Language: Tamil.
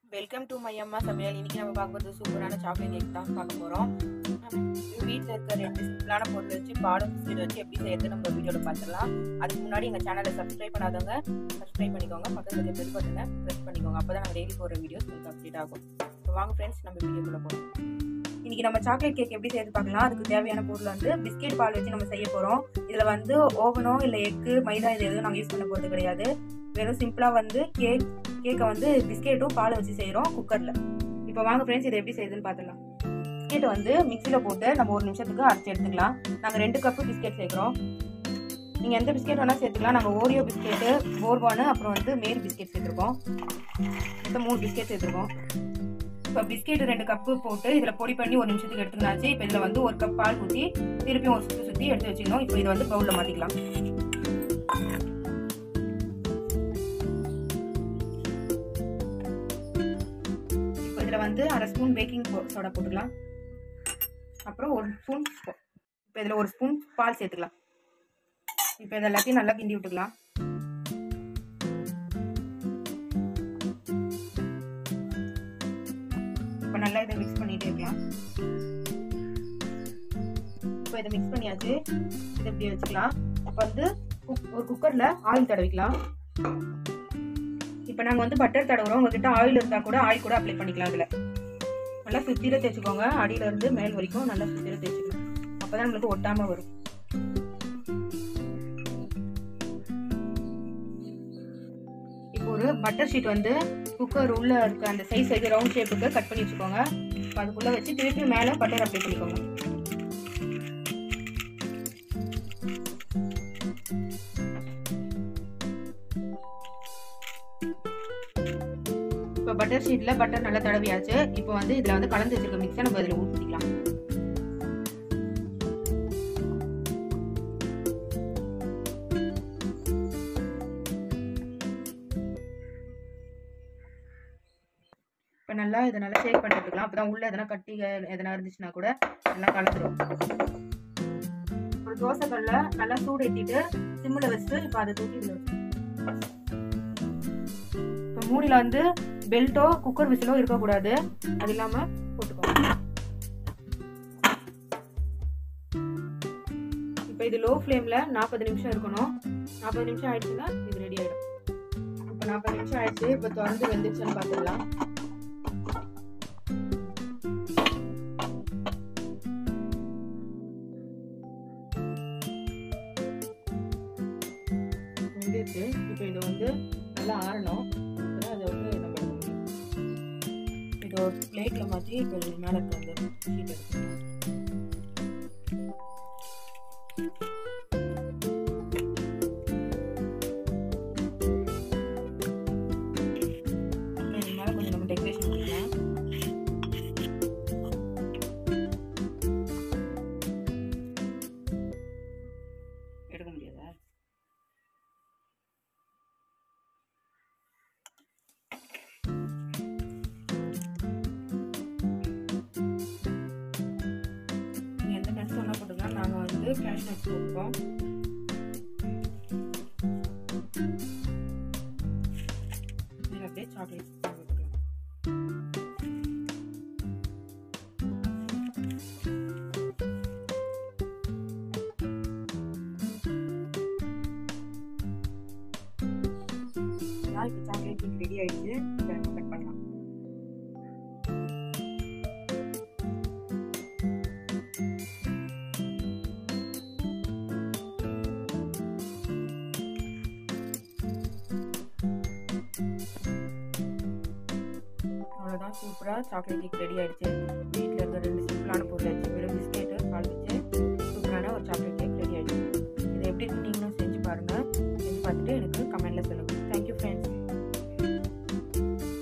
வெல்கம் டு மை அம்மா சமையல் இன்னைக்கு நம்ம பார்க்க போகிறது சூப்பரான சாக்லேட் கேக் தான் பார்க்க போகிறோம் வீட்டில் இருக்க ரெண்டு சிம்பிளான பொருள் வச்சு பாலும் பிஸ்கெட் வச்சு எப்படி செய்யறது நம்ம வீடியோவில் பார்த்துடலாம் அதுக்கு முன்னாடி எங்கள் சேனலை சப்ஸ்கிரைப் பண்ணாதவங்க சப்ஸ்கிரைப் பண்ணிக்கோங்க பக்கத்தில் இருக்க பெல் பட்டனை ப்ரெஸ் பண்ணிக்கோங்க அப்போ தான் நாங்கள் டெய்லி போடுற வீடியோஸ் உங்களுக்கு அப்டேட் ஆகும் இப்போ வாங்க ஃப்ரெண்ட்ஸ் நம்ம வீடியோக்குள்ளே போகலாம் இன்னைக்கு நம்ம சாக்லேட் கேக் எப்படி செய்து பார்க்கலாம் அதுக்கு தேவையான பொருள் வந்து பிஸ்கெட் பால் வச்சு நம்ம செய்ய போகிறோம் இதில் வந்து ஓவனோ இல்லை எக்கு மைதா இது எதுவும் நாங்கள் யூஸ் பண்ண போகிறது கிடையாது வெறும் சிம்பிளாக வந்து கேக் கேக்கை வந்து பிஸ்கெட்டும் பால் வச்சு செய்கிறோம் குக்கரில் இப்போ வாங்க ஃப்ரெண்ட்ஸ் இதை எப்படி செய்யுதுன்னு பார்த்துலாம் பிஸ்கெட்டை வந்து மிக்சியில் போட்டு நம்ம ஒரு நிமிஷத்துக்கு அரைச்சி எடுத்துக்கலாம் நாங்கள் ரெண்டு கப்பு பிஸ்கெட் சேர்க்குறோம் நீங்கள் எந்த பிஸ்கெட் வேணால் சேர்த்துக்கலாம் நாங்கள் ஓரியோ பிஸ்கெட்டு போர்பானு அப்புறம் வந்து மேல் பிஸ்கெட் சேர்த்துருக்கோம் மொத்தம் மூணு பிஸ்கெட் சேர்த்துருக்கோம் இப்போ பிஸ்கெட் ரெண்டு கப்பு போட்டு இதில் பொடி பண்ணி ஒரு நிமிஷத்துக்கு எடுத்துக்கினாச்சு இப்போ இதில் வந்து ஒரு கப் பால் ஊற்றி திருப்பியும் ஒரு சுற்றி சுற்றி எடுத்து வச்சுக்கணும் இப்போ இதை வந்து பவுலில் மாற்றிக்கலாம் இப்போ இதில் வந்து அரை ஸ்பூன் பேக்கிங் சோடா போட்டுக்கலாம் அப்புறம் ஒரு ஸ்பூன் இப்போ இதில் ஒரு ஸ்பூன் பால் சேர்த்துக்கலாம் இப்போ இதை எல்லாத்தையும் நல்லா கிண்டி விட்டுக்கலாம் இப்போ நல்லா இதை மிக்ஸ் பண்ணிகிட்டே இருக்கலாம் இப்போ இதை மிக்ஸ் பண்ணியாச்சு இதை இப்படி வச்சுக்கலாம் இப்போ வந்து ஒரு குக்கரில் ஆயில் தடவிக்கலாம் இப்போ நாங்கள் வந்து பட்டர் தடவுறோம் உங்ககிட்ட ஆயில் இருந்தால் கூட ஆயில் கூட அப்ளை பண்ணிக்கலாம் அதில் நல்லா சுத்திர தேய்ச்சிக்கோங்க அடியிலேருந்து மேல் வரைக்கும் நல்லா சுத்திர தேய்ச்சிக்கணும் அப்போ தான் நம்மளுக்கு ஒட்டாமல் வரும் இப்போ ஒரு பட்டர் ஷீட் வந்து குக்கர் உள்ளே இருக்க அந்த சைஸ் சைஸ் ரவுண்ட் ஷேப்புக்கு கட் பண்ணி வச்சுக்கோங்க இப்போ அதுக்குள்ளே வச்சு திருப்பி மேலே பட்டர் அப்ளை பண்ணிக்கோங்க இப்போ பட்டர் ஷீட்டில் பட்டர் நல்லா தடவியாச்சு இப்போ வந்து இதில் வந்து கலந்து வச்சிருக்க மிக்ஸை நம்ம இதில் ஊற்றிக்கலாம் இப்போ நல்லா இதை நல்லா ஷேக் பண்ணி விட்டுக்கலாம் அப்போ தான் உள்ளே எதனா கட்டி எதனா இருந்துச்சுன்னா கூட நல்லா கலந்துடும் ஒரு தோசைக்கல்ல நல்லா சூடு ஏற்றிட்டு சிம்மில் வச்சுட்டு இப்போ அதை தூக்கி இதில் வச்சு இப்போ மூடியில் வந்து பெல்ட்டோ குக்கர் விசிலோ இருக்கக்கூடாது அது இல்லாமல் போட்டுக்கோங்க இப்போ இது லோ ஃப்ளேமில் நாற்பது நிமிஷம் இருக்கணும் நாற்பது நிமிஷம் ஆயிடுச்சுன்னா இது ரெடி ஆகிடும் இப்போ நாற்பது நிமிஷம் ஆயிடுச்சு இப்போ திறந்து வெந்துச்சுன்னு பார்த்துக்கலாம் வெந்துச்சு இப்போ இது வந்து நல்லா ஆறணும் அதை வந்து நம்ம இது ஒரு பிளேட்டில் மாற்றி இப்போ மேலே இருக்க அந்த ஷீட் எடுத்துக்கலாம் இது மேலே கொஞ்சம் நம்ம டெக்கரேஷன் பண்ணிக்கலாம் எடுக்க முடியாதா எந்த நட்ஸ் வேணால் போட்டுக்கலாம் நாங்கள் வந்து கேஷ் நட்ஸ் போட்டுக்கோம் இதில் அப்படியே சாக்லேட் போட்டுக்கலாம் இப்போ சாக்லேட் கேக் ரெடி ஆயிடுச்சு இப்போ நம்ம கட் பண்ணலாம் அவ்வளோதான் சூப்பராக சாக்லேட் கேக் ரெடி ஆகிடுச்சு வீட்டில் இருக்க ரெண்டு சிம்பிளான பொருள் வச்சு வெறும் பிஸ்கெட்டு பால் வச்சு சூப்பரான ஒரு சாக்லேட்